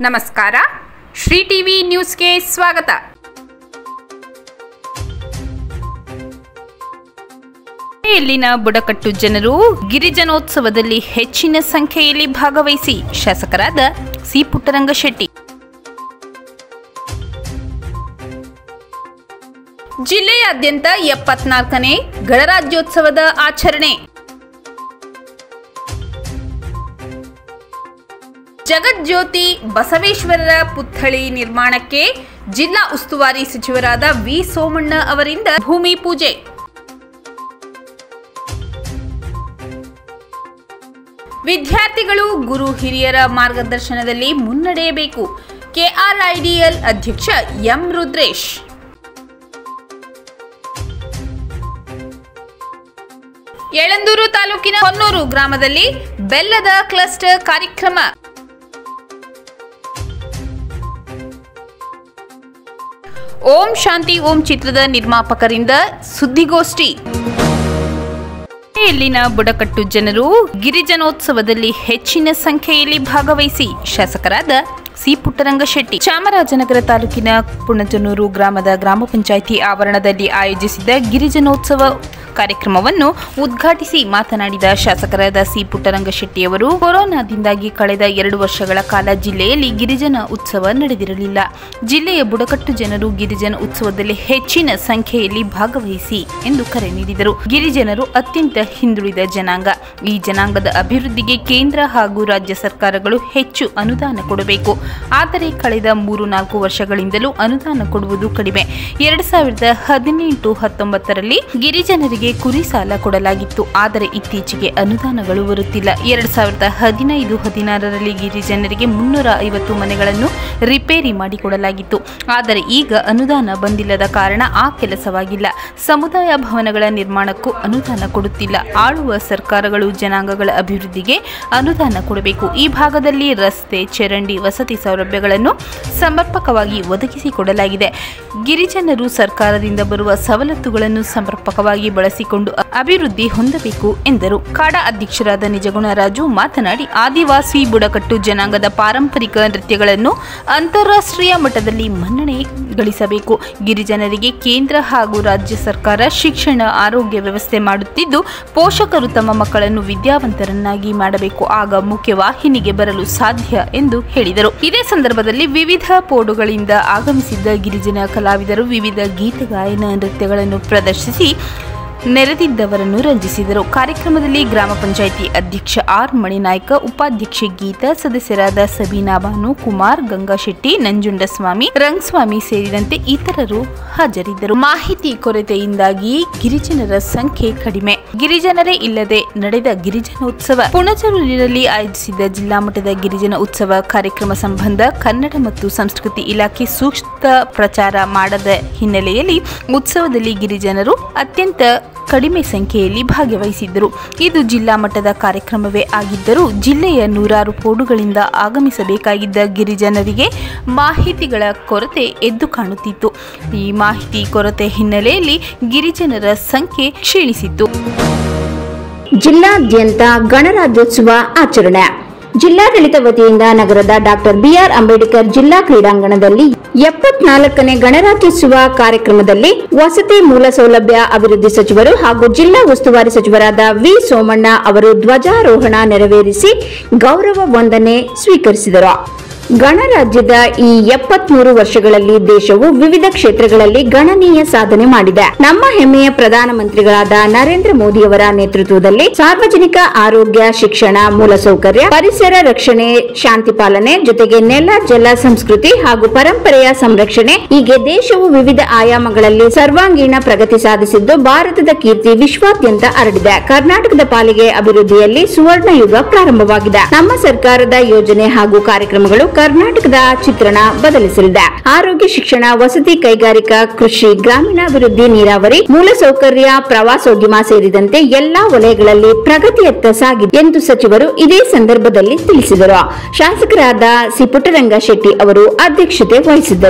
ನಮಸ್ಕಾರ ಶ್ರೀ ಟಿವಿ ನ್ಯೂಸ್ಗೆ ಸ್ವಾಗತ ಇಲ್ಲಿನ ಬುಡಕಟ್ಟು ಜನರು ಗಿರಿಜನೋತ್ಸವದಲ್ಲಿ ಹೆಚ್ಚಿನ ಸಂಖ್ಯೆಯಲ್ಲಿ ಭಾಗವಹಿಸಿ ಶಾಸಕರಾದ ಸಿ ಪುಟ್ಟರಂಗ ಶೆಟ್ಟಿ ಜಿಲ್ಲೆಯಾದ್ಯಂತ ಎಪ್ಪತ್ನಾಲ್ಕನೇ ಗಣರಾಜ್ಯೋತ್ಸವದ ಆಚರಣೆ ಜಗಜ್ಯೋತಿ ಬಸವೇಶ್ವರರ ಪುತ್ಥಳಿ ನಿರ್ಮಾಣಕ್ಕೆ ಜಿಲ್ಲಾ ಉಸ್ತುವಾರಿ ಸಚಿವರಾದ ವಿ ಸೋಮಣ್ಣ ಅವರಿಂದ ಭೂಮಿ ಪೂಜೆ ವಿದ್ಯಾರ್ಥಿಗಳು ಗುರು ಹಿರಿಯರ ಮಾರ್ಗದರ್ಶನದಲ್ಲಿ ಮುನ್ನಡೆಯಬೇಕು ಕೆಆರ್ಐಡಿಎಲ್ ಅಧ್ಯಕ್ಷ ಎಂ ರುದ್ರೇಶ್ ಯಳಂದೂರು ತಾಲೂಕಿನ ಹೊನ್ನೂರು ಗ್ರಾಮದಲ್ಲಿ ಬೆಲ್ಲದ ಕ್ಲಸ್ಟರ್ ಕಾರ್ಯಕ್ರಮ ಓಂ ಶಾಂತಿ ಓಂ ಚಿತ್ರದ ನಿರ್ಮಾಪಕರಿಂದ ಸುದ್ದಿಗೋಷ್ಠಿ ಇಲ್ಲಿನ ಬುಡಕಟ್ಟು ಜನರು ಗಿರಿಜನೋತ್ಸವದಲ್ಲಿ ಹೆಚ್ಚಿನ ಸಂಖ್ಯೆಯಲ್ಲಿ ಭಾಗವಹಿಸಿ ಶಾಸಕರಾದ ಸಿ ಪುಟ್ಟರಂಗ ಶೆಟ್ಟಿ ಚಾಮರಾಜನಗರ ತಾಲೂಕಿನ ಪುಣಜನೂರು ಗ್ರಾಮದ ಗ್ರಾಮ ಪಂಚಾಯಿತಿ ಆವರಣದಲ್ಲಿ ಆಯೋಜಿಸಿದ್ದ ಗಿರಿಜನೋತ್ಸವ ಕಾರ್ಯಕ್ರಮವನ್ನು ಉದ್ಘಾಟಿಸಿ ಮಾತನಾಡಿದ ಶಾಸಕರಾದ ಸಿ ಪುಟ್ಟರಂಗ ಶೆಟ್ಟಿಯವರು ಕೊರೋನಾದಿಂದಾಗಿ ಕಳೆದ ಎರಡು ವರ್ಷಗಳ ಕಾಲ ಜಿಲ್ಲೆಯಲ್ಲಿ ಗಿರಿಜನ ಉತ್ಸವ ನಡೆದಿರಲಿಲ್ಲ ಜಿಲ್ಲೆಯ ಬುಡಕಟ್ಟು ಜನರು ಗಿರಿಜನ ಉತ್ಸವದಲ್ಲಿ ಹೆಚ್ಚಿನ ಸಂಖ್ಯೆಯಲ್ಲಿ ಭಾಗವಹಿಸಿ ಎಂದು ಕರೆ ನೀಡಿದರು ಗಿರಿಜನರು ಅತ್ಯಂತ ಹಿಂದುಳಿದ ಜನಾಂಗ ಈ ಜನಾಂಗದ ಅಭಿವೃದ್ಧಿಗೆ ಕೇಂದ್ರ ಹಾಗೂ ರಾಜ್ಯ ಸರ್ಕಾರಗಳು ಹೆಚ್ಚು ಅನುದಾನ ಕೊಡಬೇಕು ಆದರೆ ಕಳೆದ ಮೂರು ನಾಲ್ಕು ವರ್ಷಗಳಿಂದಲೂ ಅನುದಾನ ಕೊಡುವುದು ಕಡಿಮೆ ಎರಡು ಸಾವಿರದ ಹದಿನೆಂಟು ಹತ್ತೊಂಬತ್ತರಲ್ಲಿ ಗಿರಿಜನರಿಗೆ ಕುರಿ ಸಾಲ ಕೊಡಲಾಗಿತ್ತು ಆದರೆ ಇತ್ತೀಚೆಗೆ ಅನುದಾನಗಳು ಬರುತ್ತಿಲ್ಲ ಎರಡು ಸಾವಿರದ ಹದಿನೈದು ಹದಿನಾರರಲ್ಲಿ ಗಿರಿಜನರಿಗೆ ಮುನ್ನೂರ ಐವತ್ತು ಮನೆಗಳನ್ನು ರಿಪೇರಿ ಮಾಡಿಕೊಡಲಾಗಿತ್ತು ಆದರೆ ಈಗ ಅನುದಾನ ಬಂದಿಲ್ಲದ ಕಾರಣ ಆ ಕೆಲಸವಾಗಿಲ್ಲ ಸಮುದಾಯ ಭವನಗಳ ನಿರ್ಮಾಣಕ್ಕೂ ಅನುದಾನ ಕೊಡುತ್ತಿಲ್ಲ ಆಳುವ ಸರ್ಕಾರಗಳು ಜನಾಂಗಗಳ ಅಭಿವೃದ್ಧಿಗೆ ಅನುದಾನ ಕೊಡಬೇಕು ಈ ಭಾಗದಲ್ಲಿ ರಸ್ತೆ ಚರಂಡಿ ವಸತಿ ಸೌಲಭ್ಯಗಳನ್ನು ಸಮರ್ಪಕವಾಗಿ ಒದಗಿಸಿಕೊಡಲಾಗಿದೆ ಗಿರಿಜನರು ಸರ್ಕಾರದಿಂದ ಬರುವ ಸವಲತ್ತುಗಳನ್ನು ಸಮರ್ಪಕವಾಗಿ ಬಳಸಿಕೊಂಡು ಅಭಿವೃದ್ಧಿ ಹೊಂದಬೇಕು ಎಂದರು ಕಾಡ ಅಧ್ಯಕ್ಷರಾದ ನಿಜಗುಣರಾಜು ಮಾತನಾಡಿ ಆದಿವಾಸಿ ಬುಡಕಟ್ಟು ಜನಾಂಗದ ಪಾರಂಪರಿಕ ನೃತ್ಯಗಳನ್ನು ಅಂತಾರಾಷ್ಟ್ರೀಯ ಮಟ್ಟದಲ್ಲಿ ಮನ್ನಣೆ ಗಳಿಸಬೇಕು ಗಿರಿಜನರಿಗೆ ಕೇಂದ್ರ ಹಾಗೂ ರಾಜ್ಯ ಸರ್ಕಾರ ಶಿಕ್ಷಣ ಆರೋಗ್ಯ ವ್ಯವಸ್ಥೆ ಮಾಡುತ್ತಿದ್ದು ಪೋಷಕರು ತಮ್ಮ ಮಕ್ಕಳನ್ನು ವಿದ್ಯಾವಂತರನ್ನಾಗಿ ಮಾಡಬೇಕು ಆಗ ಮುಖ್ಯವಾಹಿನಿಗೆ ಬರಲು ಸಾಧ್ಯ ಎಂದು ಹೇಳಿದರು ಇದೇ ಸಂದರ್ಭದಲ್ಲಿ ವಿವಿಧ ಪೋಡುಗಳಿಂದ ಆಗಮಿಸಿದ್ದ ಗಿರಿಜನ ಕಲಾವಿದರು ವಿವಿಧ ಗೀತ ಗಾಯನ ನೃತ್ಯಗಳನ್ನು ಪ್ರದರ್ಶಿಸಿ ನೆರೆದಿದ್ದವರನ್ನು ರಂಜಿಸಿದರು ಕಾರ್ಯಕ್ರಮದಲ್ಲಿ ಗ್ರಾಮ ಪಂಚಾಯಿತಿ ಅಧ್ಯಕ್ಷ ಆರ್ ಮಣಿನಾಯ್ಕ ಉಪಾಧ್ಯಕ್ಷೆ ಗೀತಾ ಸದಸ್ಯರಾದ ಸಬೀನಾ ಬಾನು ಕುಮಾರ್ ಗಂಗಾಶೆಟ್ಟಿ ನಂಜುಂಡಸ್ವಾಮಿ ರಂಗಸ್ವಾಮಿ ಸೇರಿದಂತೆ ಇತರರು ಹಾಜರಿದ್ದರು ಮಾಹಿತಿ ಕೊರತೆಯಿಂದಾಗಿ ಗಿರಿಜನರ ಸಂಖ್ಯೆ ಕಡಿಮೆ ಗಿರಿಜನರೇ ಇಲ್ಲದೆ ನಡೆದ ಗಿರಿಜನೋತ್ಸವ ಪುಣಜರೂರಿನಲ್ಲಿ ಆಯೋಜಿಸಿದ್ದ ಜಿಲ್ಲಾ ಮಟ್ಟದ ಗಿರಿಜನ ಉತ್ಸವ ಕಾರ್ಯಕ್ರಮ ಸಂಬಂಧ ಕನ್ನಡ ಮತ್ತು ಸಂಸ್ಕೃತಿ ಇಲಾಖೆ ಸೂಕ್ತ ಪ್ರಚಾರ ಮಾಡದ ಹಿನ್ನೆಲೆಯಲ್ಲಿ ಉತ್ಸವದಲ್ಲಿ ಗಿರಿಜನರು ಅತ್ಯಂತ ಕಡಿಮೆ ಸಂಖ್ಯೆಯಲ್ಲಿ ಭಾಗವಹಿಸಿದ್ದರು ಇದು ಜಿಲ್ಲಾ ಮಟ್ಟದ ಕಾರ್ಯಕ್ರಮವೇ ಆಗಿದ್ದರೂ ಜಿಲ್ಲೆಯ ನೂರಾರು ಪೋಡುಗಳಿಂದ ಆಗಮಿಸಬೇಕಾಗಿದ್ದ ಗಿರಿಜನರಿಗೆ ಮಾಹಿತಿಗಳ ಕೊರತೆ ಎದ್ದು ಕಾಣುತ್ತಿತ್ತು ಈ ಮಾಹಿತಿ ಕೊರತೆ ಹಿನ್ನೆಲೆಯಲ್ಲಿ ಗಿರಿಜನರ ಸಂಖ್ಯೆ ಕ್ಷೀಣಿಸಿತ್ತು ಜಿಲ್ಲಾದ್ಯಂತ ಗಣರಾಜ್ಯೋತ್ಸವ ಆಚರಣೆ ಜಿಲ್ಲಾಡಳಿತ ವತಿಯಿಂದ ನಗರದ ಡಾಕ್ಟರ್ ಬಿಆರ್ ಅಂಬೇಡ್ಕರ್ ಜಿಲ್ಲಾ ಕ್ರೀಡಾಂಗಣದಲ್ಲಿ ಎಪ್ಪತ್ನಾಲ್ಕನೇ ಗಣರಾಜ್ಯೋತ್ಸವ ಕಾರ್ಯಕ್ರಮದಲ್ಲಿ ವಸತಿ ಮೂಲ ಸೌಲಭ್ಯ ಅಭಿವೃದ್ಧಿ ಸಚಿವರು ಹಾಗೂ ಜಿಲ್ಲಾ ಉಸ್ತುವಾರಿ ಸಚಿವರಾದ ವಿ ಸೋಮಣ್ಣ ಅವರು ಧ್ವಜಾರೋಹಣ ನೆರವೇರಿಸಿ ಗೌರವ ವಂದನೆ ಸ್ವೀಕರಿಸಿದರು ಗಣರಾಜ್ಯದ ಈ ಎಪ್ಪತ್ಮೂರು ವರ್ಷಗಳಲ್ಲಿ ದೇಶವು ವಿವಿಧ ಕ್ಷೇತ್ರಗಳಲ್ಲಿ ಗಣನೀಯ ಸಾಧನೆ ಮಾಡಿದೆ ನಮ್ಮ ಹೆಮ್ಮೆಯ ಪ್ರಧಾನಮಂತ್ರಿಗಳಾದ ನರೇಂದ್ರ ಮೋದಿಯವರ ನೇತೃತ್ವದಲ್ಲಿ ಸಾರ್ವಜನಿಕ ಆರೋಗ್ಯ ಶಿಕ್ಷಣ ಮೂಲಸೌಕರ್ಯ ಪರಿಸರ ರಕ್ಷಣೆ ಶಾಂತಿ ಪಾಲನೆ ಜೊತೆಗೆ ನೆಲ ಜಲ ಸಂಸ್ಕೃತಿ ಹಾಗೂ ಪರಂಪರೆಯ ಸಂರಕ್ಷಣೆ ಹೀಗೆ ದೇಶವು ವಿವಿಧ ಆಯಾಮಗಳಲ್ಲಿ ಸರ್ವಾಂಗೀಣ ಪ್ರಗತಿ ಸಾಧಿಸಿದ್ದು ಭಾರತದ ಕೀರ್ತಿ ವಿಶ್ವಾದ್ಯಂತ ಹರಡಿದೆ ಕರ್ನಾಟಕದ ಪಾಲಿಗೆ ಅಭಿವೃದ್ಧಿಯಲ್ಲಿ ಸುವರ್ಣ ಯುಗ ಪ್ರಾರಂಭವಾಗಿದೆ ನಮ್ಮ ಸರ್ಕಾರದ ಯೋಜನೆ ಹಾಗೂ ಕಾರ್ಯಕ್ರಮಗಳು ಕರ್ನಾಟಕದ ಚಿತ್ರಣ ಬದಲಿಸಲಿದೆ ಆರೋಗ್ಯ ಶಿಕ್ಷಣ ವಸತಿ ಕೈಗಾರಿಕಾ ಕೃಷಿ ಗ್ರಾಮೀಣಾಭಿವೃದ್ಧಿ ನೀರಾವರಿ ಮೂಲಸೌಕರ್ಯ ಪ್ರವಾಸೋದ್ಯಮ ಸೇರಿದಂತೆ ಎಲ್ಲಾ ವಲಯಗಳಲ್ಲಿ ಪ್ರಗತಿಯತ್ತ ಸಾಗಿದೆ ಎಂದು ಸಚಿವರು ಇದೇ ಸಂದರ್ಭದಲ್ಲಿ ತಿಳಿಸಿದರು ಶಾಸಕರಾದ ಸಿ ಪುಟ್ಟರಂಗ ಶೆಟ್ಟಿ ಅವರು ಅಧ್ಯಕ್ಷತೆ ವಹಿಸಿದ್ದರು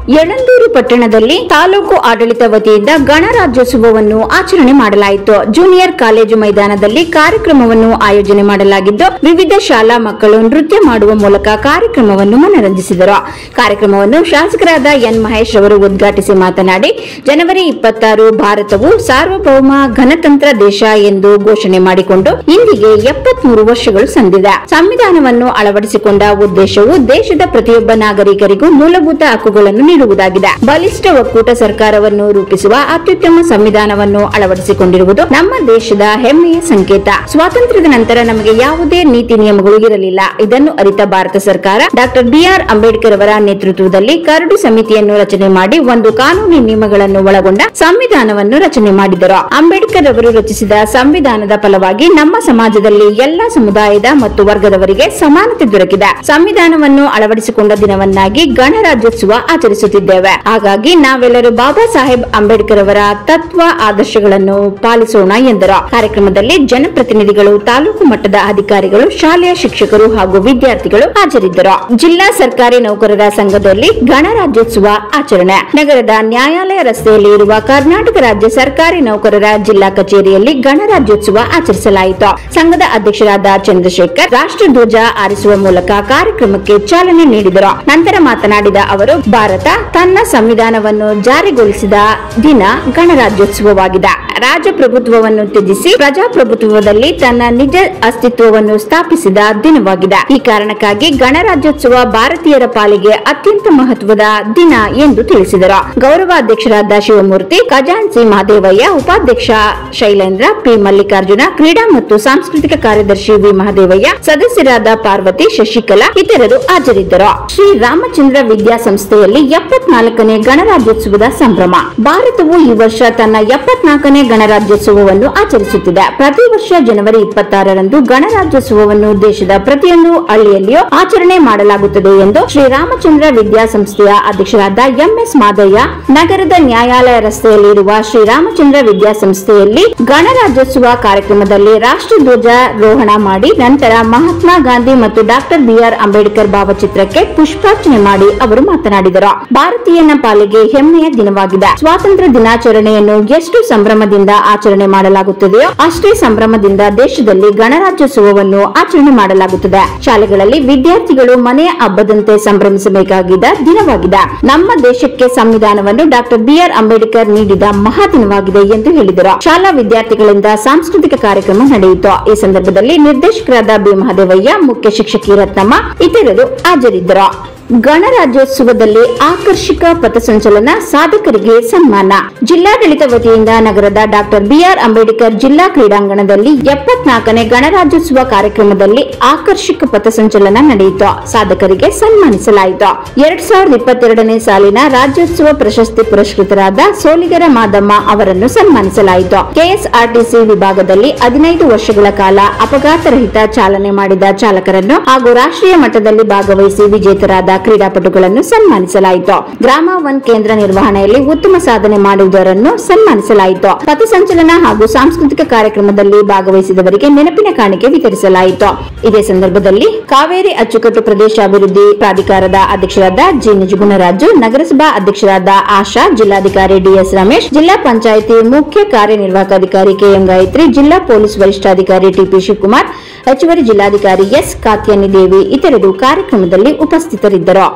ಯಳಂದೂರು ಪಟ್ಟಣದಲ್ಲಿ ತಾಲೂಕು ಆಡಳಿತ ವತಿಯಿಂದ ಗಣರಾಜ್ಯೋತ್ಸವವನ್ನು ಆಚರಣೆ ಮಾಡಲಾಯಿತು ಜೂನಿಯರ್ ಕಾಲೇಜು ಮೈದಾನದಲ್ಲಿ ಕಾರ್ಯಕ್ರಮವನ್ನು ಆಯೋಜನೆ ಮಾಡಲಾಗಿದ್ದು ವಿವಿಧ ಶಾಲಾ ಮಕ್ಕಳು ನೃತ್ಯ ಮಾಡುವ ಮೂಲಕ ಕಾರ್ಯಕ್ರಮವನ್ನು ಮನರಂಜಿಸಿದರು ಕಾರ್ಯಕ್ರಮವನ್ನು ಶಾಸಕರಾದ ಎನ್ ಮಹೇಶ್ ಅವರು ಉದ್ಘಾಟಿಸಿ ಮಾತನಾಡಿ ಜನವರಿ ಇಪ್ಪತ್ತಾರು ಭಾರತವು ಸಾರ್ವಭೌಮ ಗಣತಂತ್ರ ದೇಶ ಎಂದು ಘೋಷಣೆ ಮಾಡಿಕೊಂಡು ಇಂದಿಗೆ ಎಪ್ಪತ್ಮೂರು ವರ್ಷಗಳು ಸಂದಿದೆ ಸಂವಿಧಾನವನ್ನು ಅಳವಡಿಸಿಕೊಂಡ ಉದ್ದೇಶವು ದೇಶದ ಪ್ರತಿಯೊಬ್ಬ ನಾಗರಿಕರಿಗೂ ಮೂಲಭೂತ ಹಕ್ಕುಗಳನ್ನು ನೀಡುವುದಾಗಿದೆ ಬಲಿಷ್ಠ ಒಕ್ಕೂಟ ಸರ್ಕಾರವನ್ನು ರೂಪಿಸುವ ಅತ್ಯುತ್ತಮ ಸಂವಿಧಾನವನ್ನು ಅಳವಡಿಸಿಕೊಂಡಿರುವುದು ನಮ್ಮ ದೇಶದ ಹೆಮ್ಮೆಯ ಸಂಕೇತ ಸ್ವಾತಂತ್ರ್ಯದ ನಂತರ ನಮಗೆ ಯಾವುದೇ ನೀತಿ ನಿಯಮಗಳು ಇರಲಿಲ್ಲ ಇದನ್ನು ಅರಿತ ಭಾರತ ಸರ್ಕಾರ ಡಾಕ್ಟರ್ ಬಿಆರ್ ಅಂಬೇಡ್ಕರ್ ಅವರ ನೇತೃತ್ವದಲ್ಲಿ ಕರಡು ಸಮಿತಿಯನ್ನು ರಚನೆ ಮಾಡಿ ಒಂದು ಕಾನೂನು ನಿಯಮಗಳನ್ನು ಒಳಗೊಂಡ ಸಂವಿಧಾನವನ್ನು ರಚನೆ ಮಾಡಿದರು ಅಂಬೇಡ್ಕರ್ ಅವರು ರಚಿಸಿದ ಸಂವಿಧಾನದ ಫಲವಾಗಿ ನಮ್ಮ ಸಮಾಜದಲ್ಲಿ ಎಲ್ಲಾ ಸಮುದಾಯದ ಮತ್ತು ವರ್ಗದವರಿಗೆ ಸಮಾನತೆ ದೊರಕಿದೆ ಸಂವಿಧಾನವನ್ನು ಅಳವಡಿಸಿಕೊಂಡ ದಿನವನ್ನಾಗಿ ಗಣರಾಜ್ಯೋತ್ಸವ ಆಚರಿಸುತ್ತಿದ್ದೇವೆ ಹಾಗಾಗಿ ನಾವೆಲ್ಲರೂ ಬಾಬಾ ಸಾಹೇಬ್ ಅಂಬೇಡ್ಕರ್ ಅವರ ತತ್ವ ಆದರ್ಶಗಳನ್ನು ಪಾಲಿಸೋಣ ಎಂದರು ಕಾರ್ಯಕ್ರಮದಲ್ಲಿ ಜನಪ್ರತಿನಿಧಿಗಳು ತಾಲೂಕು ಮಟ್ಟದ ಅಧಿಕಾರಿಗಳು ಶಾಲೆಯ ಶಿಕ್ಷಕರು ಹಾಗೂ ವಿದ್ಯಾರ್ಥಿಗಳು ಹಾಜರಿದ್ದರು ಜಿಲ್ಲಾ ಸರ್ಕಾರಿ ನೌಕರರ ಸಂಘದಲ್ಲಿ ಗಣರಾಜ್ಯೋತ್ಸವ ಆಚರಣೆ ನಗರದ ನ್ಯಾಯಾಲಯ ರಸ್ತೆಯಲ್ಲಿ ಇರುವ ಕರ್ನಾಟಕ ರಾಜ್ಯ ಸರ್ಕಾರಿ ನೌಕರರ ಜಿಲ್ಲಾ ಕಚೇರಿಯಲ್ಲಿ ಗಣರಾಜ್ಯೋತ್ಸವ ಆಚರಿಸಲಾಯಿತು ಸಂಘದ ಅಧ್ಯಕ್ಷರಾದ ಚಂದ್ರಶೇಖರ್ ರಾಷ್ಟ್ರಧ್ವಜ ಆರಿಸುವ ಮೂಲಕ ಕಾರ್ಯಕ್ರಮಕ್ಕೆ ಚಾಲನೆ ನೀಡಿದರು ನಂತರ ಮಾತನಾಡಿದ ಅವರು ಭಾರತ ತನ್ನ ಸಂವಿಧಾನವನ್ನು ಜಾರಿಗೊಳಿಸಿದ ದಿನ ಗಣರಾಜ್ಯೋತ್ಸವವಾಗಿದೆ ರಾಜಪ್ರಭುತ್ವವನ್ನು ತ್ಯಜಿಸಿ ಪ್ರಜಾಪ್ರಭುತ್ವದಲ್ಲಿ ತನ್ನ ನಿಜ ಅಸ್ತಿತ್ವವನ್ನು ಸ್ಥಾಪಿಸಿದ ದಿನವಾಗಿದೆ ಈ ಕಾರಣಕ್ಕಾಗಿ ಗಣರಾಜ್ಯೋತ್ಸವ ಭಾರತೀಯರ ಪಾಲಿಗೆ ಅತ್ಯಂತ ಮಹತ್ವದ ದಿನ ಎಂದು ತಿಳಿಸಿದರು ಗೌರವಾಧ್ಯಕ್ಷರಾದ ಶಿವಮೂರ್ತಿ ಖಜಾನ್ಸಿ ಮಹದೇವಯ್ಯ ಉಪಾಧ್ಯಕ್ಷ ಶೈಲೇಂದ್ರ ಪಿ ಮಲ್ಲಿಕಾರ್ಜುನ ಕ್ರೀಡಾ ಮತ್ತು ಸಾಂಸ್ಕೃತಿಕ ಕಾರ್ಯದರ್ಶಿ ವಿ ಮಹದೇವಯ್ಯ ಸದಸ್ಯರಾದ ಪಾರ್ವತಿ ಶಶಿಕಲಾ ಇತರರು ಹಾಜರಿದ್ದರು ಶ್ರೀ ರಾಮಚಂದ್ರ ವಿದ್ಯಾಸಂಸ್ಥೆಯಲ್ಲಿ ಎಪ್ಪತ್ನಾಲ್ಕನೇ ಗಣರಾಜ್ಯೋತ್ಸವದ ಸಂಭ್ರಮ ಭಾರತವು ಈ ವರ್ಷ ತನ್ನ ಎಪ್ಪತ್ನಾಲ್ಕನೇ ಗಣರಾಜ್ಯೋತ್ಸವವನ್ನು ಆಚರಿಸುತ್ತಿದೆ ಪ್ರತಿ ವರ್ಷ ಜನವರಿ ಇಪ್ಪತ್ತಾರರಂದು ಗಣರಾಜ್ಯೋತ್ಸವವನ್ನು ದೇಶದ ಪ್ರತಿಯೊಂದು ಹಳ್ಳಿಯಲ್ಲಿಯೂ ಆಚರಣೆ ಮಾಡಲಾಗುತ್ತದೆ ಎಂದು ಶ್ರೀರಾಮಚಂದ್ರ ವಿದ್ಯಾಸಂಸ್ಥೆಯ ಅಧ್ಯಕ್ಷರಾದ ಎಂಎಸ್ ಮಾದಯ್ಯ ನಗರದ ನ್ಯಾಯಾಲಯ ರಸ್ತೆಯಲ್ಲಿರುವ ಶ್ರೀರಾಮಚಂದ್ರ ವಿದ್ಯಾಸಂಸ್ಥೆಯಲ್ಲಿ ಗಣರಾಜ್ಯೋತ್ಸವ ಕಾರ್ಯಕ್ರಮದಲ್ಲಿ ರಾಷ್ಟ್ರಧ್ವಜ ರೋಹಣ ಮಾಡಿ ನಂತರ ಮಹಾತ್ಮ ಗಾಂಧಿ ಮತ್ತು ಡಾಕ್ಟರ್ ಬಿಆರ್ ಅಂಬೇಡ್ಕರ್ ಭಾವಚಿತ್ರಕ್ಕೆ ಪುಷ್ಪಾರ್ಚನೆ ಮಾಡಿ ಅವರು ಮಾತನಾಡಿದರು ಭಾರತೀಯನ ಪಾಲಿಗೆ ಹೆಮ್ಮೆಯ ದಿನವಾಗಿದೆ ಸ್ವಾತಂತ್ರ್ಯ ದಿನಾಚರಣೆಯನ್ನು ಎಷ್ಟು ಸಂಭ್ರಮದಿಂದ ಆಚರಣೆ ಮಾಡಲಾಗುತ್ತದೆಯೋ ಅಷ್ಟೇ ಸಂಭ್ರಮದಿಂದ ದೇಶದಲ್ಲಿ ಗಣರಾಜ್ಯೋತ್ಸವವನ್ನು ಆಚರಣೆ ಮಾಡಲಾಗುತ್ತದೆ ಶಾಲೆಗಳಲ್ಲಿ ವಿದ್ಯಾರ್ಥಿಗಳು ಮನೆಯ ಹಬ್ಬದಂತೆ ಸಂಭ್ರಮಿಸಬೇಕಾಗಿದ್ದ ದಿನವಾಗಿದೆ ನಮ್ಮ ದೇಶಕ್ಕೆ ಸಂವಿಧಾನವನ್ನು ಡಾಕ್ಟರ್ ಬಿಆರ್ ಅಂಬೇಡ್ಕರ್ ನೀಡಿದ ಮಹಾ ದಿನವಾಗಿದೆ ಎಂದು ಹೇಳಿದರು ಶಾಲಾ ವಿದ್ಯಾರ್ಥಿಗಳಿಂದ ಸಾಂಸ್ಕೃತಿಕ ಕಾರ್ಯಕ್ರಮ ನಡೆಯಿತು ಈ ಸಂದರ್ಭದಲ್ಲಿ ನಿರ್ದೇಶಕರಾದ ಬಿ ಮಹದೇವಯ್ಯ ಮುಖ್ಯ ಶಿಕ್ಷಕಿ ರತ್ನಮ್ಮ ಇತರರು ಹಾಜರಿದ್ದರು ಗಣರಾಜ್ಯೋತ್ಸವದಲ್ಲಿ ಆಕರ್ಷಕ ಪಥಸಂಚಲನ ಸಾಧಕರಿಗೆ ಸನ್ಮಾನ ಜಿಲ್ಲಾಡಳಿತ ವತಿಯಿಂದ ನಗರದ ಡಾಕ್ಟರ್ ಬಿಆರ್ ಅಂಬೇಡ್ಕರ್ ಜಿಲ್ಲಾ ಕ್ರೀಡಾಂಗಣದಲ್ಲಿ ಎಪ್ಪತ್ನಾಲ್ಕನೇ ಗಣರಾಜ್ಯೋತ್ಸವ ಕಾರ್ಯಕ್ರಮದಲ್ಲಿ ಆಕರ್ಷಕ ಪಥಸಂಚಲನ ನಡೆಯಿತು ಸಾಧಕರಿಗೆ ಸನ್ಮಾನಿಸಲಾಯಿತು ಎರಡ್ ಸಾವಿರದ ಇಪ್ಪತ್ತೆರಡನೇ ಸಾಲಿನ ರಾಜ್ಯೋತ್ಸವ ಪ್ರಶಸ್ತಿ ಪುರಸ್ಕೃತರಾದ ಸೋಲಿಗರ ಮಾದಮ್ಮ ಅವರನ್ನು ಸನ್ಮಾನಿಸಲಾಯಿತು ಕೆಎಸ್ಆರ್ಟಿಸಿ ವಿಭಾಗದಲ್ಲಿ ಹದಿನೈದು ವರ್ಷಗಳ ಕಾಲ ಅಪಘಾತರಹಿತ ಚಾಲನೆ ಮಾಡಿದ ಚಾಲಕರನ್ನು ಹಾಗೂ ರಾಷ್ಟ್ರೀಯ ಮಟ್ಟದಲ್ಲಿ ಭಾಗವಹಿಸಿ ವಿಜೇತರಾದ ಕ್ರೀಡಾಪಟುಗಳನ್ನು ಸನ್ಮಾನಿಸಲಾಯಿತು ಗ್ರಾಮ ಒನ್ ಕೇಂದ್ರ ನಿರ್ವಹಣೆಯಲ್ಲಿ ಉತ್ತಮ ಸಾಧನೆ ಮಾಡಿದವರನ್ನು ಸನ್ಮಾನಿಸಲಾಯಿತು ಪಥಸಂಚಲನ ಹಾಗೂ ಸಾಂಸ್ಕೃತಿಕ ಕಾರ್ಯಕ್ರಮದಲ್ಲಿ ಭಾಗವಹಿಸಿದವರಿಗೆ ನೆನಪಿನ ಕಾಣಿಕೆ ವಿತರಿಸಲಾಯಿತು ಇದೇ ಸಂದರ್ಭದಲ್ಲಿ ಕಾವೇರಿ ಅಚ್ಚುಕಟ್ಟು ಪ್ರದೇಶ ಅಭಿವೃದ್ಧಿ ಪ್ರಾಧಿಕಾರದ ಅಧ್ಯಕ್ಷರಾದ ಜಿ ನಿಜಗುಣರಾಜು ನಗರಸಭಾ ಅಧ್ಯಕ್ಷರಾದ ಆಶಾ ಜಿಲ್ಲಾಧಿಕಾರಿ ಡಿಎಸ್ ರಮೇಶ್ ಜಿಲ್ಲಾ ಪಂಚಾಯಿತಿ ಮುಖ್ಯ ಕಾರ್ಯನಿರ್ವಾಹಕ ಅಧಿಕಾರಿ ಕೆಎಂ ಗಾಯತ್ರಿ ಜಿಲ್ಲಾ ಪೊಲೀಸ್ ವರಿಷ್ಠಾಧಿಕಾರಿ ಟಿಪಿ ಶಿವಕುಮಾರ್ ಹೆಚ್ಚುವರಿ ಜಿಲ್ಲಾಧಿಕಾರಿ ಎಸ್ ಕಾತ್ಯಾನಿ ದೇವಿ ಇತರರು ಕಾರ್ಯಕ್ರಮದಲ್ಲಿ ಉಪಸ್ಥಿತರಿದ್ದರು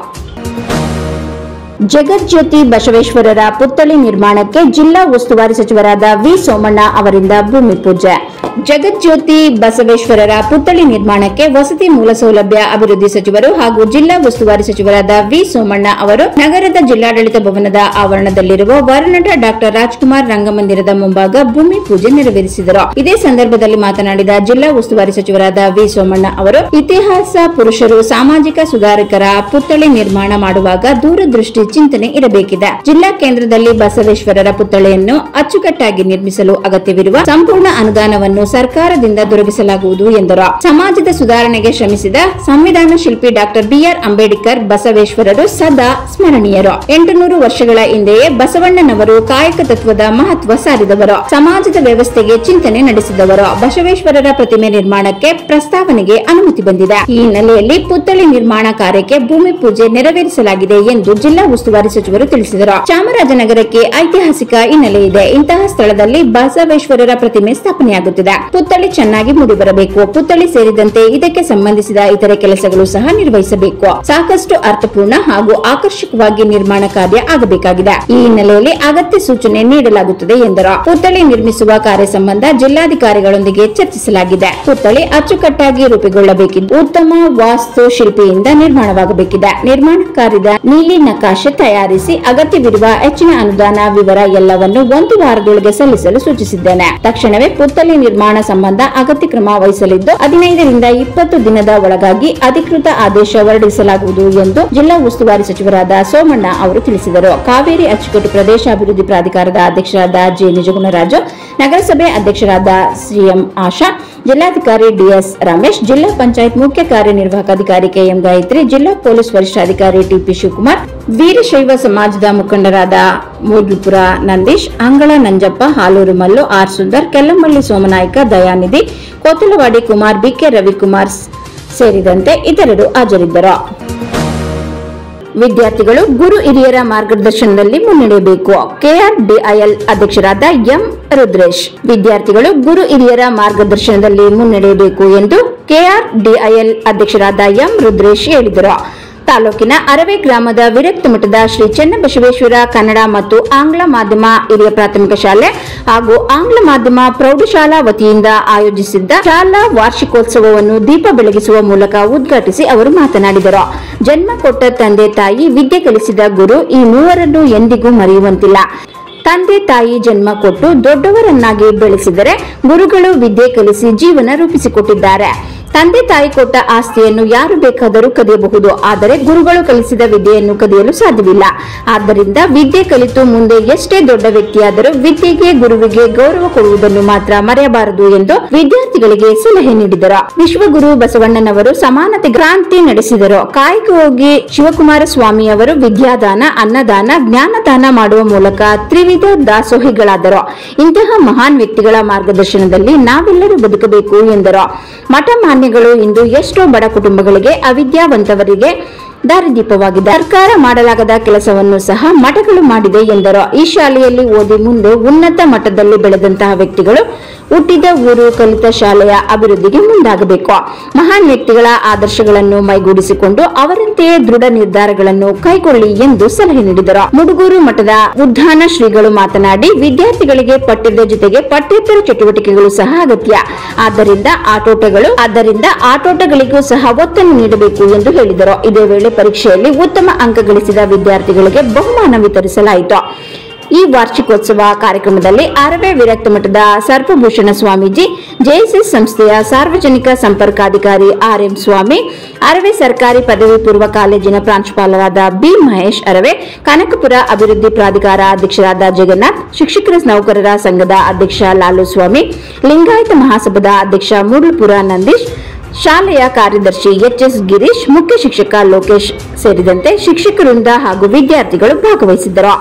ಜಗಜ್ಯೋತಿ ಬಸವೇಶ್ವರರ ಪುತ್ಥಳಿ ನಿರ್ಮಾಣಕ್ಕೆ ಜಿಲ್ಲಾ ಉಸ್ತುವಾರಿ ಸಚಿವರಾದ ವಿ ಸೋಮಣ್ಣ ಅವರಿಂದ ಭೂಮಿ ಪೂಜೆ ಜಗಜ್ಯೋತಿ ಬಸವೇಶ್ವರರ ಪುತ್ಥಳಿ ನಿರ್ಮಾಣಕ್ಕೆ ವಸತಿ ಮೂಲ ಸೌಲಭ್ಯ ಅಭಿವೃದ್ಧಿ ಸಚಿವರು ಹಾಗೂ ಜಿಲ್ಲಾ ಉಸ್ತುವಾರಿ ಸಚಿವರಾದ ವಿ ಸೋಮಣ್ಣ ಅವರು ನಗರದ ಜಿಲ್ಲಾಡಳಿತ ಭವನದ ಆವರಣದಲ್ಲಿರುವ ವರನಟ ಡಾಕ್ಟರ್ ರಾಜ್ಕುಮಾರ್ ರಂಗಮಂದಿರದ ಮುಂಭಾಗ ಭೂಮಿ ಪೂಜೆ ನೆರವೇರಿಸಿದರು ಇದೇ ಸಂದರ್ಭದಲ್ಲಿ ಮಾತನಾಡಿದ ಜಿಲ್ಲಾ ಉಸ್ತುವಾರಿ ಸಚಿವರಾದ ವಿ ಸೋಮಣ್ಣ ಅವರು ಇತಿಹಾಸ ಪುರುಷರು ಸಾಮಾಜಿಕ ಸುಧಾರಕರ ಪುತ್ಥಳಿ ನಿರ್ಮಾಣ ಮಾಡುವಾಗ ದೂರದೃಷ್ಟಿ ಚಿಂತನೆ ಇರಬೇಕಿದೆ ಜಿಲ್ಲಾ ಕೇಂದ್ರದಲ್ಲಿ ಬಸವೇಶ್ವರರ ಪುತ್ಥಳಿಯನ್ನು ಅಚ್ಚುಕಟ್ಟಾಗಿ ನಿರ್ಮಿಸಲು ಅಗತ್ಯವಿರುವ ಸಂಪೂರ್ಣ ಅನುದಾನವನ್ನು ಸರ್ಕಾರದಿಂದ ದೊರಕಿಸಲಾಗುವುದು ಎಂದರು ಸಮಾಜದ ಸುಧಾರಣೆಗೆ ಶ್ರಮಿಸಿದ ಸಂವಿಧಾನ ಶಿಲ್ಪಿ ಡಾಕ್ಟರ್ ಬಿಆರ್ ಅಂಬೇಡ್ಕರ್ ಬಸವೇಶ್ವರರು ಸದಾ ಸ್ಮರಣೀಯರು ಎಂಟುನೂರು ವರ್ಷಗಳ ಹಿಂದೆಯೇ ಬಸವಣ್ಣನವರು ಕಾಯಕ ತತ್ವದ ಮಹತ್ವ ಸಾರಿದವರು ಸಮಾಜದ ವ್ಯವಸ್ಥೆಗೆ ಚಿಂತನೆ ನಡೆಸಿದವರು ಬಸವೇಶ್ವರರ ಪ್ರತಿಮೆ ನಿರ್ಮಾಣಕ್ಕೆ ಪ್ರಸ್ತಾವನೆಗೆ ಅನುಮತಿ ಬಂದಿದೆ ಈ ಹಿನ್ನೆಲೆಯಲ್ಲಿ ಪುತ್ಥಳಿ ನಿರ್ಮಾಣ ಕಾರ್ಯಕ್ಕೆ ಭೂಮಿ ಪೂಜೆ ನೆರವೇರಿಸಲಾಗಿದೆ ಎಂದು ಜಿಲ್ಲಾ ಉಸ್ತುವಾರಿ ಸಚಿವರು ತಿಳಿಸಿದರು ಚಾಮರಾಜನಗರಕ್ಕೆ ಐತಿಹಾಸಿಕ ಹಿನ್ನೆಲೆ ಇದೆ ಇಂತಹ ಸ್ಥಳದಲ್ಲಿ ಬಸವೇಶ್ವರರ ಪ್ರತಿಮೆ ಸ್ಥಾಪನೆಯಾಗುತ್ತಿದೆ ಪುತ್ಥಳಿ ಚೆನ್ನಾಗಿ ಮೂಡಿಬರಬೇಕು ಪುತ್ಥಳಿ ಸೇರಿದಂತೆ ಇದಕ್ಕೆ ಸಂಬಂಧಿಸಿದ ಇತರೆ ಕೆಲಸಗಳು ಸಹ ನಿರ್ವಹಿಸಬೇಕು ಸಾಕಷ್ಟು ಅರ್ಥಪೂರ್ಣ ಹಾಗೂ ಆಕರ್ಷಕವಾಗಿ ನಿರ್ಮಾಣ ಕಾರ್ಯ ಆಗಬೇಕಾಗಿದೆ ಈ ಹಿನ್ನೆಲೆಯಲ್ಲಿ ಅಗತ್ಯ ಸೂಚನೆ ನೀಡಲಾಗುತ್ತದೆ ಎಂದರು ಪುತ್ಥಳಿ ನಿರ್ಮಿಸುವ ಕಾರ್ಯ ಸಂಬಂಧ ಜಿಲ್ಲಾಧಿಕಾರಿಗಳೊಂದಿಗೆ ಚರ್ಚಿಸಲಾಗಿದೆ ಪುತ್ಥಳಿ ಅಚ್ಚುಕಟ್ಟಾಗಿ ರೂಪುಗೊಳ್ಳಬೇಕಿದ್ದು ಉತ್ತಮ ವಾಸ್ತು ಶಿಲ್ಪಿಯಿಂದ ನಿರ್ಮಾಣವಾಗಬೇಕಿದೆ ನಿರ್ಮಾಣ ಕಾರ್ಯದ ನೀಲಿ ನಕಾಶೆ ತಯಾರಿಸಿ ಅಗತ್ಯವಿರುವ ಹೆಚ್ಚಿನ ಅನುದಾನ ವಿವರ ಎಲ್ಲವನ್ನು ಒಂದು ವಾರದೊಳಗೆ ಸಲ್ಲಿಸಲು ಸೂಚಿಸಿದ್ದೇನೆ ತಕ್ಷಣವೇ ಪುತ್ಥಳಿ ನಿರ್ಮಾಣ ಸಂಬಂಧ ಅಗತ್ಯ ಕ್ರಮ ವಹಿಸಲಿದ್ದು ಹದಿನೈದರಿಂದ ಇಪ್ಪತ್ತು ದಿನದ ಒಳಗಾಗಿ ಅಧಿಕೃತ ಆದೇಶ ಹೊರಡಿಸಲಾಗುವುದು ಎಂದು ಜಿಲ್ಲಾ ಉಸ್ತುವಾರಿ ಸಚಿವರಾದ ಸೋಮಣ್ಣ ಅವರು ತಿಳಿಸಿದರು ಕಾವೇರಿ ಅಚ್ಚುಕಟ್ಟು ಪ್ರದೇಶಾಭಿವೃದ್ಧಿ ಪ್ರಾಧಿಕಾರದ ಅಧ್ಯಕ್ಷರಾದ ಜೆ ನಿಜಗುಣರಾಜು ನಗರಸಭೆ ಅಧ್ಯಕ್ಷರಾದ ಸಿಎಂ ಆಶಾ ಜಿಲ್ಲಾಧಿಕಾರಿ ಡಿಎಸ್ ರಮೇಶ್ ಜಿಲ್ಲಾ ಪಂಚಾಯತ್ ಮುಖ್ಯ ಕಾರ್ಯನಿರ್ವಾಹಕ ಅಧಿಕಾರಿ ಕೆಎಂ ಗಾಯತ್ರಿ ಜಿಲ್ಲಾ ಪೊಲೀಸ್ ವರಿಷ್ಠಾಧಿಕಾರಿ ಟಿಪಿ ಶಿವಕುಮಾರ್ ವೀರಶೈವ ಸಮಾಜದ ಮುಖಂಡರಾದ ಮೂರ್ಗಿಪುರ ನಂದೀಶ್ ಅಂಗಳ ನಂಜಪ್ಪ ಹಾಲೂರು ಮಲ್ಲು ಆರ್ ಸುಂದರ್ ಕೆಲ್ಲಮಳ್ಳಿ ಸೋಮನಾಯ್ಕ ದಯಾನಿಧಿ ಕೋತಲವಾಡಿ ಕುಮಾರ್ ಬಿಕೆ ರವಿಕುಮಾರ್ ಸೇರಿದಂತೆ ಇತರರು ಹಾಜರಿದ್ದರು ವಿದ್ಯಾರ್ಥಿಗಳು ಗುರು ಹಿರಿಯರ ಮಾರ್ಗದರ್ಶನದಲ್ಲಿ ಮುನ್ನಡೆಯಬೇಕು ಕೆಆರ್ಡಿಐಎಲ್ ಅಧ್ಯಕ್ಷರಾದ ಎಂ ರುದ್ರೇಶ್ ವಿದ್ಯಾರ್ಥಿಗಳು ಗುರು ಹಿರಿಯರ ಮಾರ್ಗದರ್ಶನದಲ್ಲಿ ಮುನ್ನಡೆಯಬೇಕು ಎಂದು ಕೆಆರ್ಡಿಐಎಲ್ ಅಧ್ಯಕ್ಷರಾದ ಎಂ ರುದ್ರೇಶ್ ಹೇಳಿದರು ತಾಲೂಕಿನ ಅರವೆ ಗ್ರಾಮದ ವಿರಕ್ತ ಮಠದ ಶ್ರೀ ಚೆನ್ನಬಸವೇಶ್ವರ ಕನ್ನಡ ಮತ್ತು ಆಂಗ್ಲ ಮಾಧ್ಯಮ ಹಿರಿಯ ಪ್ರಾಥಮಿಕ ಶಾಲೆ ಹಾಗೂ ಆಂಗ್ಲ ಮಾಧ್ಯಮ ಪ್ರೌಢಶಾಲಾ ವತಿಯಿಂದ ಆಯೋಜಿಸಿದ್ದ ಶಾಲಾ ವಾರ್ಷಿಕೋತ್ಸವವನ್ನು ದೀಪ ಬೆಳಗಿಸುವ ಮೂಲಕ ಉದ್ಘಾಟಿಸಿ ಅವರು ಮಾತನಾಡಿದರು ಜನ್ಮ ಕೊಟ್ಟ ತಂದೆ ತಾಯಿ ವಿದ್ಯೆ ಕಲಿಸಿದ ಗುರು ಈ ಮೂವರನ್ನು ಎಂದಿಗೂ ಮರೆಯುವಂತಿಲ್ಲ ತಂದೆ ತಾಯಿ ಜನ್ಮ ಕೊಟ್ಟು ದೊಡ್ಡವರನ್ನಾಗಿ ಬೆಳೆಸಿದರೆ ಗುರುಗಳು ವಿದ್ಯೆ ಕಲಿಸಿ ಜೀವನ ರೂಪಿಸಿಕೊಟ್ಟಿದ್ದಾರೆ ತಂದೆ ತಾಯಿ ಕೊಟ್ಟ ಆಸ್ತಿಯನ್ನು ಯಾರು ಬೇಕಾದರೂ ಕದಿಯಬಹುದು ಆದರೆ ಗುರುಗಳು ಕಲಿಸಿದ ವಿದ್ಯೆಯನ್ನು ಕದಿಯಲು ಸಾಧ್ಯವಿಲ್ಲ ಆದ್ದರಿಂದ ವಿದ್ಯೆ ಕಲಿತು ಮುಂದೆ ಎಷ್ಟೇ ದೊಡ್ಡ ವ್ಯಕ್ತಿಯಾದರೂ ವಿದ್ಯೆಗೆ ಗುರುವಿಗೆ ಗೌರವ ಕೊಡುವುದನ್ನು ಮಾತ್ರ ಮರೆಯಬಾರದು ಎಂದು ವಿದ್ಯಾರ್ಥಿಗಳಿಗೆ ಸಲಹೆ ನೀಡಿದರು ವಿಶ್ವಗುರು ಬಸವಣ್ಣನವರು ಸಮಾನತೆ ಕ್ರಾಂತಿ ನಡೆಸಿದರು ಕಾಯಕವಾಗಿ ಶಿವಕುಮಾರ ಸ್ವಾಮಿ ಅವರು ವಿದ್ಯಾದಾನ ಅನ್ನದಾನ ಜ್ಞಾನದಾನ ಮಾಡುವ ಮೂಲಕ ತ್ರಿವಿಧ ದಾಸೋಹಿಗಳಾದರು ಇಂತಹ ಮಹಾನ್ ವ್ಯಕ್ತಿಗಳ ಮಾರ್ಗದರ್ಶನದಲ್ಲಿ ನಾವೆಲ್ಲರೂ ಬದುಕಬೇಕು ಎಂದರು ಮಠ ಮಾನ್ಯಗಳು ಇಂದು ಎಷ್ಟೋ ಬಡ ಕುಟುಂಬಗಳಿಗೆ ಅವಿದ್ಯಾವಂತವರಿಗೆ ದಾರಿದೀಪವಾಗಿದೆ ಸರ್ಕಾರ ಮಾಡಲಾಗದ ಕೆಲಸವನ್ನು ಸಹ ಮಠಗಳು ಮಾಡಿದೆ ಎಂದರು ಈ ಶಾಲೆಯಲ್ಲಿ ಓದಿ ಮುಂದೆ ಉನ್ನತ ಮಟ್ಟದಲ್ಲಿ ಬೆಳೆದಂತಹ ವ್ಯಕ್ತಿಗಳು ಹುಟ್ಟಿದ ಊರು ಕಲಿತ ಶಾಲೆಯ ಅಭಿವೃದ್ಧಿಗೆ ಮುಂದಾಗಬೇಕು ಮಹಾನ್ ವ್ಯಕ್ತಿಗಳ ಆದರ್ಶಗಳನ್ನು ಮೈಗೂಡಿಸಿಕೊಂಡು ಅವರಂತೆಯೇ ದೃಢ ನಿರ್ಧಾರಗಳನ್ನು ಕೈಗೊಳ್ಳಿ ಎಂದು ಸಲಹೆ ನೀಡಿದರು ಮುಡುಗೂರು ಮಠದ ಉದ್ಧಾನ ಶ್ರೀಗಳು ಮಾತನಾಡಿ ವಿದ್ಯಾರ್ಥಿಗಳಿಗೆ ಪಠ್ಯದ ಜೊತೆಗೆ ಪಠ್ಯೇತರ ಚಟುವಟಿಕೆಗಳು ಸಹ ಅಗತ್ಯ ಆದ್ದರಿಂದ ಆಟೋಟಗಳು ಆದ್ದರಿಂದ ಆಟೋಟಗಳಿಗೂ ಸಹ ಒತ್ತನ್ನು ನೀಡಬೇಕು ಎಂದು ಹೇಳಿದರು ಇದೇ ವೇಳೆ ಪರೀಕ್ಷೆಯಲ್ಲಿ ಉತ್ತಮ ಅಂಕ ಗಳಿಸಿದ ವಿದ್ಯಾರ್ಥಿಗಳಿಗೆ ಬಹುಮಾನ ವಿತರಿಸಲಾಯಿತು ಈ ವಾರ್ಷಿಕೋತ್ಸವ ಕಾರ್ಯಕ್ರಮದಲ್ಲಿ ಅರವೆ ವಿರಕ್ತ ಮಠದ ಸರ್ಪಭೂಷಣ ಸ್ವಾಮೀಜಿ ಜೆಎಸ್ಎಸ್ ಸಂಸ್ಥೆಯ ಸಾರ್ವಜನಿಕ ಸಂಪರ್ಕಾಧಿಕಾರಿ ಆರ್ ಎಂ ಸ್ವಾಮಿ ಅರವೆ ಸರ್ಕಾರಿ ಪದವಿ ಪೂರ್ವ ಕಾಲೇಜಿನ ಪ್ರಾಂಶುಪಾಲರಾದ ಬಿ ಮಹೇಶ್ ಅರವೆ ಕನಕಪುರ ಅಭಿವೃದ್ಧಿ ಪ್ರಾಧಿಕಾರ ಅಧ್ಯಕ್ಷರಾದ ಜಗನ್ನಾಥ್ ಶಿಕ್ಷಕರ ನೌಕರರ ಸಂಘದ ಅಧ್ಯಕ್ಷ ಲಾಲು ಸ್ವಾಮಿ ಲಿಂಗಾಯತ ಮಹಾಸಭಾದ ಅಧ್ಯಕ್ಷ ಮೂಡಲ್ಪುರ ನಂದೀಶ್ ಶಾಲೆಯ ಕಾರ್ಯದರ್ಶಿ ಎಚ್ಎಸ್ ಗಿರೀಶ್ ಮುಖ್ಯ ಶಿಕ್ಷಕ ಲೋಕೇಶ್ ಸೇರಿದಂತೆ ಶಿಕ್ಷಕರಿಂದ ಹಾಗೂ ವಿದ್ಯಾರ್ಥಿಗಳು ಭಾಗವಹಿಸಿದ್ದರು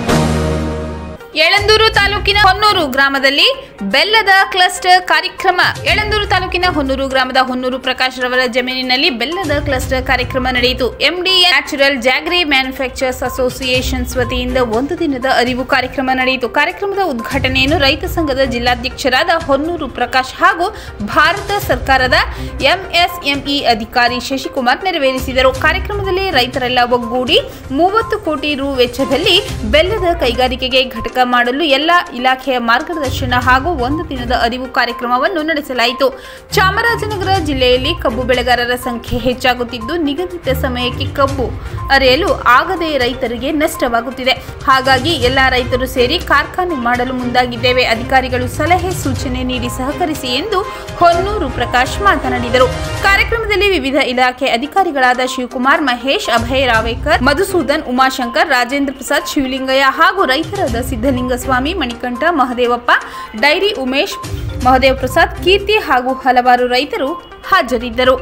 ಯಳಂದೂರು ತಾಲೂಕಿನ ಹೊನ್ನೂರು ಗ್ರಾಮದಲ್ಲಿ ಬೆಲ್ಲದ ಕ್ಲಸ್ಟರ್ ಕಾರ್ಯಕ್ರಮ ಯಳಂದೂರು ತಾಲೂಕಿನ ಹೊನ್ನೂರು ಗ್ರಾಮದ ಹೊನ್ನೂರು ಪ್ರಕಾಶ್ ರವರ ಜಮೀನಿನಲ್ಲಿ ಬೆಲ್ಲದ ಕ್ಲಸ್ಟರ್ ಕಾರ್ಯಕ್ರಮ ನಡೆಯಿತು MDA natural jaggery manufacturers associations ವತಿಯಿಂದ ಒಂದು ದಿನದ ಅರಿವು ಕಾರ್ಯಕ್ರಮ ನಡೆಯಿತು ಕಾರ್ಯಕ್ರಮದ ಉದ್ಘಾಟನೆಯನ್ನು ರೈತ ಸಂಘದ ಜಿಲ್ಲಾಧ್ಯಕ್ಷರಾದ ಹೊನ್ನೂರು ಪ್ರಕಾಶ್ ಹಾಗೂ ಭಾರತ ಸರ್ಕಾರದ ಎಂಎಸ್ಎಂಇ ಅಧಿಕಾರಿ ಶಶಿಕುಮಾರ್ ನೆರವೇರಿಸಿದರು ಕಾರ್ಯಕ್ರಮದಲ್ಲಿ ರೈತರೆಲ್ಲ ಒಗ್ಗೂಡಿ ಮೂವತ್ತು ಕೋಟಿ ರು ವೆಚ್ಚದಲ್ಲಿ ಬೆಲ್ಲದ ಕೈಗಾರಿಕೆಗೆ ಘಟಕ ಮಾಡಲು ಎಲ್ಲ ಇಲಾಖೆಯ ಮಾರ್ಗದರ್ಶನ ಹಾಗೂ ಒಂದು ದಿನದ ಅರಿವು ಕಾರ್ಯಕ್ರಮವನ್ನು ನಡೆಸಲಾಯಿತು ಚಾಮರಾಜನಗರ ಜಿಲ್ಲೆಯಲ್ಲಿ ಕಬ್ಬು ಬೆಳೆಗಾರರ ಸಂಖ್ಯೆ ಹೆಚ್ಚಾಗುತ್ತಿದ್ದು ನಿಗದಿತ ಸಮಯಕ್ಕೆ ಕಬ್ಬು ಅರೆಯಲು ಆಗದೆ ರೈತರಿಗೆ ನಷ್ಟವಾಗುತ್ತಿದೆ ಹಾಗಾಗಿ ಎಲ್ಲ ರೈತರು ಸೇರಿ ಕಾರ್ಖಾನೆ ಮಾಡಲು ಮುಂದಾಗಿದ್ದೇವೆ ಅಧಿಕಾರಿಗಳು ಸಲಹೆ ಸೂಚನೆ ನೀಡಿ ಸಹಕರಿಸಿ ಎಂದು ಹೊನ್ನೂರು ಪ್ರಕಾಶ್ ಮಾತನಾಡಿದರು ಕಾರ್ಯಕ್ರಮದಲ್ಲಿ ವಿವಿಧ ಇಲಾಖೆ ಅಧಿಕಾರಿಗಳಾದ ಶಿವಕುಮಾರ್ ಮಹೇಶ್ ಅಭಯ್ ರಾವೇಕರ್ ಮಧುಸೂದನ್ ಉಮಾಶಂಕರ್ ರಾಜೇಂದ್ರ ಪ್ರಸಾದ್ ಶಿವಲಿಂಗಯ್ಯ ಹಾಗೂ ರೈತರಾದ ಸಿದ್ದಲಿಂಗಸ್ವಾಮಿ ಮಣಿಕಂಠ ಮಹದೇವಪ್ಪ ಡೈರಿ ಉಮೇಶ್ ಮಹದೇವ್ ಪ್ರಸಾದ್ ಕೀರ್ತಿ ಹಾಗೂ ಹಲವಾರು ರೈತರು ಹಾಜರಿದ್ದರು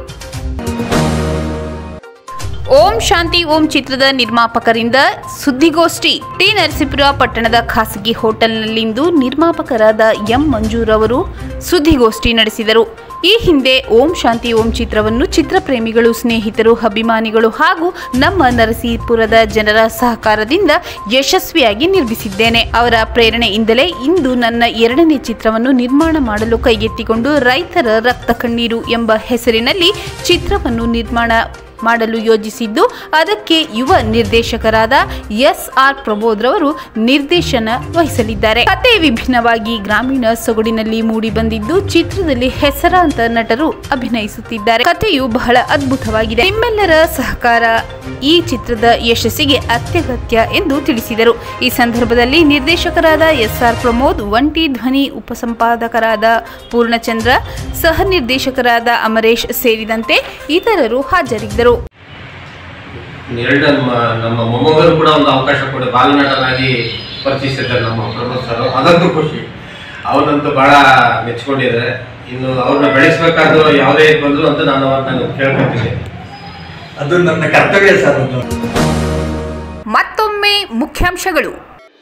ಓಂ ಶಾಂತಿ ಓಂ ಚಿತ್ರದ ನಿರ್ಮಾಪಕರಿಂದ ಸುದ್ದಿಗೋಷ್ಠಿ ಟಿ ನರಸೀಪುರ ಪಟ್ಟಣದ ಖಾಸಗಿ ಹೋಟೆಲ್ನಲ್ಲಿಂದು ನಿರ್ಮಾಪಕರಾದ ಎಂ ಮಂಜೂರ್ ಅವರು ಸುದ್ದಿಗೋಷ್ಠಿ ನಡೆಸಿದರು ಈ ಹಿಂದೆ ಓಂ ಶಾಂತಿ ಓಂ ಚಿತ್ರವನ್ನು ಚಿತ್ರಪ್ರೇಮಿಗಳು ಸ್ನೇಹಿತರು ಅಭಿಮಾನಿಗಳು ಹಾಗೂ ನಮ್ಮ ನರಸೀಪುರದ ಜನರ ಸಹಕಾರದಿಂದ ಯಶಸ್ವಿಯಾಗಿ ನಿರ್ಮಿಸಿದ್ದೇನೆ ಅವರ ಪ್ರೇರಣೆಯಿಂದಲೇ ಇಂದು ನನ್ನ ಎರಡನೇ ಚಿತ್ರವನ್ನು ನಿರ್ಮಾಣ ಮಾಡಲು ಕೈಗೆತ್ತಿಕೊಂಡು ರೈತರ ರಕ್ತ ಕಣ್ಣೀರು ಎಂಬ ಹೆಸರಿನಲ್ಲಿ ಚಿತ್ರವನ್ನು ನಿರ್ಮಾಣ ಮಾಡಲು ಯೋಜಿಸಿದ್ದು ಅದಕ್ಕೆ ಯುವ ನಿರ್ದೇಶಕರಾದ ಎಸ್ ಆರ್ ಪ್ರಬೋದ್ರವರು ನಿರ್ದೇಶನ ವಹಿಸಲಿದ್ದಾರೆ ಕತೆ ವಿಭಿನ್ನವಾಗಿ ಗ್ರಾಮೀಣ ಸೊಗಡಿನಲ್ಲಿ ಮೂಡಿ ಬಂದಿದ್ದು ಚಿತ್ರದಲ್ಲಿ ಹೆಸರಾಂತ ನಟರು ಅಭಿನಯಿಸುತ್ತಿದ್ದಾರೆ ಕಥೆಯು ಬಹಳ ಅದ್ಭುತವಾಗಿದೆ ನಿಮ್ಮೆಲ್ಲರ ಸಹಕಾರ ಈ ಚಿತ್ರದ ಯಶಸ್ಸಿಗೆ ಅತ್ಯಗತ್ಯ ಎಂದು ತಿಳಿಸಿದರು ಈ ಸಂದರ್ಭದಲ್ಲಿ ನಿರ್ದೇಶಕರಾದ ಎಸ್ ಆರ್ ಪ್ರಮೋದ್ ಒಂಟಿ ಧ್ವನಿ ಉಪಸಂಪಾದಕರಾದ ಪೂರ್ಣಚಂದ್ರ ಸಹ ನಿರ್ದೇಶಕರಾದ ಅಮರೇಶ್ ಸೇರಿದಂತೆ ಇತರರು ಹಾಜರಿದ್ದರು ಎರಡು ನಮ್ಮ ನಮ್ಮ ಮೊಮ್ಮಗರು ಕೂಡ ಒಂದು ಅವಕಾಶ ಕೊಡಿ ಬಾಲನಟನಾಗಿ ಪರಿಚಯಿಸಿದ್ದಾರೆ ನಮ್ಮ ಪ್ರಮೋದ್ ಸರ್ ಅದಂತೂ ಖುಷಿ ಅವನಂತೂ ಬಹಳ ಮೆಚ್ಕೊಂಡಿದ್ದಾರೆ ಇನ್ನು ಅವ್ರನ್ನ ಬೆಳೆಸ್ಬೇಕಾದ್ರು ಯಾವುದೇ ಇದು ಬಂದ್ರು ಅಂತ ನಾನು ಅವ್ರನ್ನ ಕೇಳ್ಕೊತೀನಿ ಅದು ನನ್ನ ಕರ್ತವ್ಯ ಸರ್ ಅದು ಮತ್ತೊಮ್ಮೆ ಮುಖ್ಯಾಂಶಗಳು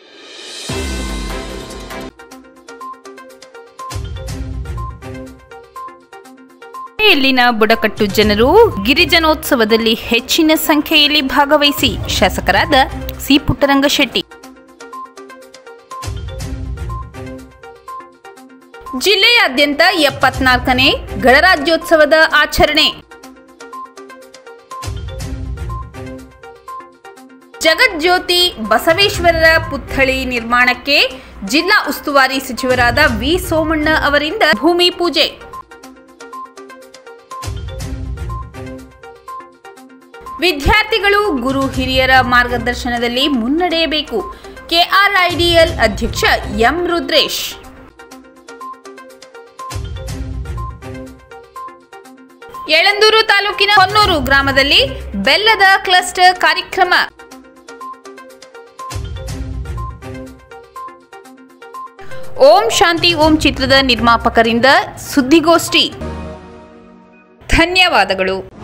ಇಲ್ಲಿನ ಬುಡಕಟ್ಟು ಜನರು ಗಿರಿಜನೋತ್ಸವದಲ್ಲಿ ಹೆಚ್ಚಿನ ಸಂಖ್ಯೆಯಲ್ಲಿ ಭಾಗವಹಿಸಿ ಶಾಸಕರಾದ ಸಿ ಪುಟ್ಟರಂಗ ಶೆಟ್ಟಿ ಜಿಲ್ಲೆಯಾದ್ಯಂತ ಎಪ್ಪತ್ನಾಲ್ಕನೇ ಗಣರಾಜ್ಯೋತ್ಸವದ ಆಚರಣೆ ಜಗಜ್ಯೋತಿ ಬಸವೇಶ್ವರರ ಪುತ್ಥಳಿ ನಿರ್ಮಾಣಕ್ಕೆ ಜಿಲ್ಲಾ ಉಸ್ತುವಾರಿ ಸಚಿವರಾದ ವಿ ಸೋಮಣ್ಣ ಅವರಿಂದ ಭೂಮಿ ಪೂಜೆ ವಿದ್ಯಾರ್ಥಿಗಳು ಗುರು ಹಿರಿಯರ ಮಾರ್ಗದರ್ಶನದಲ್ಲಿ ಮುನ್ನಡೆಯಬೇಕು ಕೆಆರ್ಐಡಿಎಲ್ ಅಧ್ಯಕ್ಷ ಎಂ ರುದ್ರೇಶ್ ಯಳಂದೂರು ತಾಲೂಕಿನ ಹೊನ್ನೂರು ಗ್ರಾಮದಲ್ಲಿ ಬೆಲ್ಲದ ಕ್ಲಸ್ಟರ್ ಕಾರ್ಯಕ್ರಮ ಓಂ ಶಾಂತಿ ಓಂ ಚಿತ್ರದ ನಿರ್ಮಾಪಕರಿಂದ ಸುದ್ದಿಗೋಷ್ಠಿ ಧನ್ಯವಾದಗಳು